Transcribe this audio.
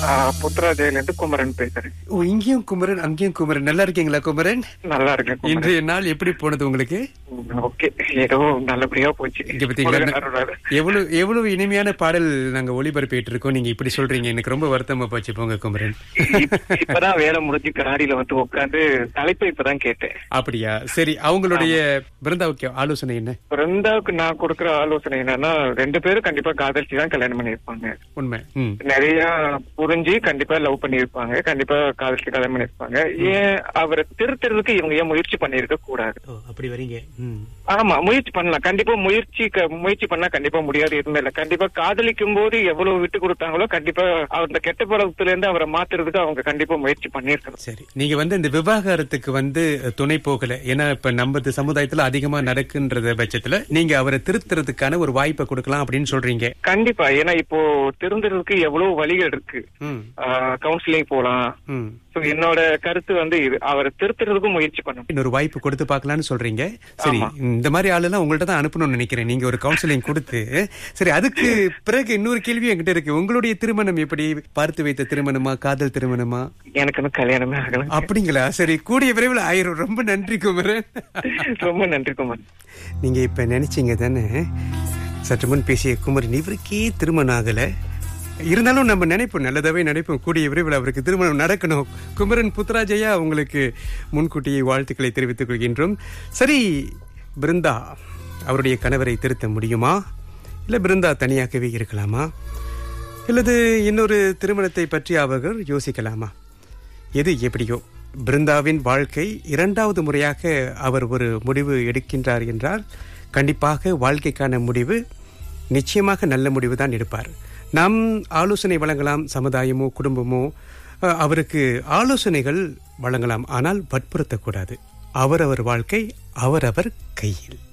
புத்ராஜயில இருந்து குமரன் பேசுறேன் ஓ இங்கேயும் குமரன் அங்கேயும் குமரன் நல்லா இருக்கீங்களா குமரன் நல்லா இருக்கேன் குமரன். இன்றைய நாள் எப்படி போனது உங்களுக்கு ம், ஓகே ஏதோ நல்லபடியா போச்சு இங்க பாத்தீங்களா முருகன் அருளால. எவ்வளவு எவ்வளவு இனிமையான பாடல் நாங்க ஒளிபரப்பிட்டு இருக்கோம் நீங்க இப்படி சொல்றீங்க எனக்கு ரொம்ப வருத்தமா போச்சு போங்க குமரன் இப்ப- இப்பதான் வேலை முடிஞ்சு காரியில வந்து உட்காந்து தலைப்பை இப்பதான் கேட்டேன் அப்படியா சரி அவங்களுடைய பிருந்தாவுக்கு ஆலோசனை என்ன பிருந்தாவுக்கு நான் கொடுக்கிற ஆலோசனை என்னன்னா ரெண்டு பேரும் கண்டிப்பா காதலிச்சு தான் கல்யாணம் பண்ணிருப்பாங்க உண்மை ம் நிறைய புரிஞ்சு கண்டிப்பா லவ் பண்ணிருப்பாங்க கண்டிப்பா காதலிச்சு கல்யாணம் பண்ணிருப்பாங்க ஏன் அவரை திருத்துறதுக்கு இவங்க ஏன் முயற்சி பண்ணிருக்க கூடாது ஓ அப்படி வரீங்க ம் ஆமா முயற்சி பண்ணலாம் கண்டிப்பா முயற்சி க- முயற்சி பண்ணா கண்டிப்பா முடியாது எதுவுமே இல்ல கண்டிப்பா காதலிக்கும் போது எவ்வளவு விட்டு கொடுத்தாங்களோ கண்டிப்பா அவர் இந்த கெட்ட பழக்கத்துல இருந்து அவரை மாத்துறதுக்கு அவங்க கண்டிப்பா முயற்சி பண்ணிருக்கணும் சரி நீங்க வந்து இந்த விவாகரத்துக்கு வந்து துணை போகல ஏன்னா இப்ப நம்ம சமுதாயத்துல அதிகமா நடக்குன்றத பட்சத்துல நீங்க அவரை திருத்துறதுக்கான ஒரு வாய்ப்பை கொடுக்கலாம் அப்படின்னு சொல்றீங்க கண்டிப்பா ஏன்னா இப்போ திருந்துறதுக்கு எவ்வளவு வழிகள் இருக்கு ம் கவுன்சிலிங் போலாம் ம் So, என்னோட கருத்து வந்து இது அவரை திருத்துறதுக்கும் முயற்சி பண்ணணும் இன்னொரு வாய்ப்பு கொடுத்து பார்க்கலாம்னு சொல்றீங்க சரி இந்த மாதிரி ஆளெல்லாம் உங்கள்ட்ட தான் அனுப்பணும்னு நினைக்கிறேன் நீங்க ஒரு கவுன்சிலிங் கொடுத்து சரி அதுக்கு பிறகு இன்னொரு கேள்வி என்கிட்ட இருக்கு உங்களுடைய திருமணம் எப்படி பார்த்து வைத்த திருமணமா காதல் திருமணமா எனக்கு இன்னும் கல்யாணமே ஆகல அப்படிங்களா சரி கூடிய விரைவில் ஆயிரும் ரொம்ப நன்றி குமரன் ரொம்ப நன்றி குமார் நீங்க இப்ப நினைச்சீங்க தானே சற்று முன் பேசிய குமரன் இவருக்கே திருமணம் ஆகல இருந்தாலும் நம்ம நினைப்போம் நல்லதாவே நினைப்போம் கூடிய விரைவில் அவருக்கு திருமணம் நடக்கணும் குமரன் புத்ராஜயா உங்களுக்கு முன்கூட்டியே வாழ்த்துக்களை தெரிவித்துக் கொள்கின்றோம் சரி பிருந்தா அவருடைய கணவரை திருத்த முடியுமா இல்ல பிருந்தா தனியாகவே இருக்கலாமா அல்லது இன்னொரு திருமணத்தை பற்றி அவர்கள் யோசிக்கலாமா எது எப்படியோ பிருந்தாவின் வாழ்க்கை இரண்டாவது முறையாக அவர் ஒரு முடிவு எடுக்கின்றார் என்றால் கண்டிப்பாக வாழ்க்கைக்கான முடிவு நிச்சயமாக நல்ல முடிவு தான் எடுப்பார் நாம் ஆலோசனை வழங்கலாம் சமுதாயமோ குடும்பமோ அஹ், அவருக்கு ஆலோசனைகள் வழங்கலாம் ஆனால் வற்புறுத்தக்கூடாது அவரவர் வாழ்க்கை அவரவர் கையில்